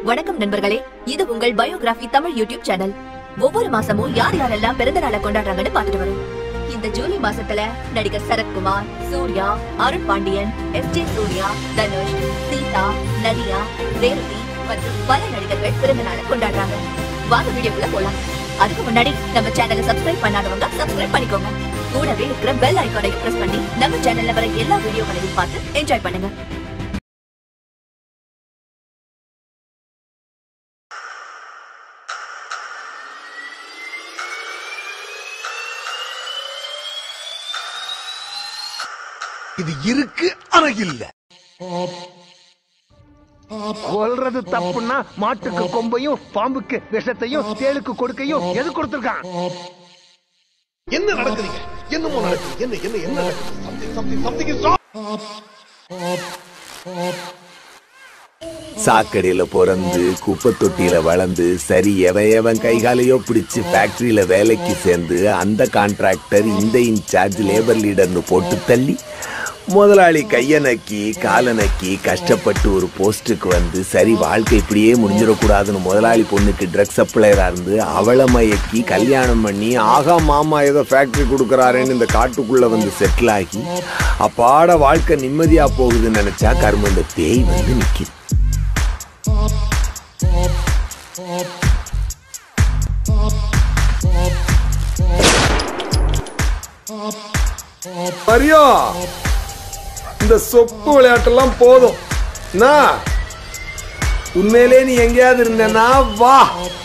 வணக்கம் நண்பர்களே இது உங்கள் பயோகிராஃபி தமிழ் யூடியூப் சேனல் ஒவ்வொரு மாசமும் யார் யாரெல்லாம் பிறந்த நாளை கொண்டாடுறாங்கன்னு பார்த்துட்டு வரோம் இந்த ஜூலை மாசத்துல நடிகர் சரத்குமார் சூர்யா அருண் பாண்டியன் எஸ் ஜே சூர்யா தனுஷ் சீதா நதியா ரேவதி மற்றும் பல நடிகர்கள் பிறந்த நாளை கொண்டாடுறாங்க வாங்க வீடியோக்குள்ள போலாம் அதுக்கு முன்னாடி நம்ம சேனலை சப்ஸ்கிரைப் பண்ணாதவங்க சப்ஸ்கிரைப் பண்ணிக்கோங்க கூடவே இருக்கிற பெல் ஐகானையும் பிரஸ் பண்ணி நம்ம சேனல்ல வர எல்லா வீடியோக்களையும் பார்த்து என்ஜாய் பண்ணுங்க இது இருக்கு ஆனா இல்ல கொல்றது தப்புன்னா மாட்டுக்கு கொம்பையும் பாம்புக்கு விஷத்தையும் தேளுக்கு கொடுக்கையும் எது கொடுத்திருக்கான் என்ன நடக்குதுங்க என்னமோ நடக்குது என்ன என்ன என்ன something something something is wrong சாக்கடையில பிறந்து குப்பை தொட்டியில வளர்ந்து சரி எவன் எவன் கைகாலையோ பிடிச்சு ஃபேக்டரியில வேலைக்கு சேர்ந்து அந்த கான்ட்ராக்டர் இந்த இன்சார்ஜ் லேபர் லீடர்னு போட்டு தள்ளி முதலாளி கைய நக்கி காலை நக்கி கஷ்டப்பட்டு ஒரு போஸ்ட்டுக்கு வந்து சரி வாழ்க்கை இப்படியே முடிஞ்சிடக்கூடாதுன்னு முதலாளி பொண்ணுக்கு ட்ரக் சப்ளையரா இருந்து அவளை மயக்கி கல்யாணம் பண்ணி ஆகா மாமா ஏதோ ஃபேக்டரி கொடுக்குறாருன்னு இந்த காட்டுக்குள்ள வந்து செட்டில் ஆகி அப்பாட வாழ்க்கை நிம்மதியா போகுதுன்னு நினைச்சா கரும இந்த பேய் வந்து நிக்குது மரியோ இந்த சொப்பு விளையாட்டெல்லாம் போதும் என்ன? உண்மையிலே நீ எங்கேயாவது இருந்தனா வா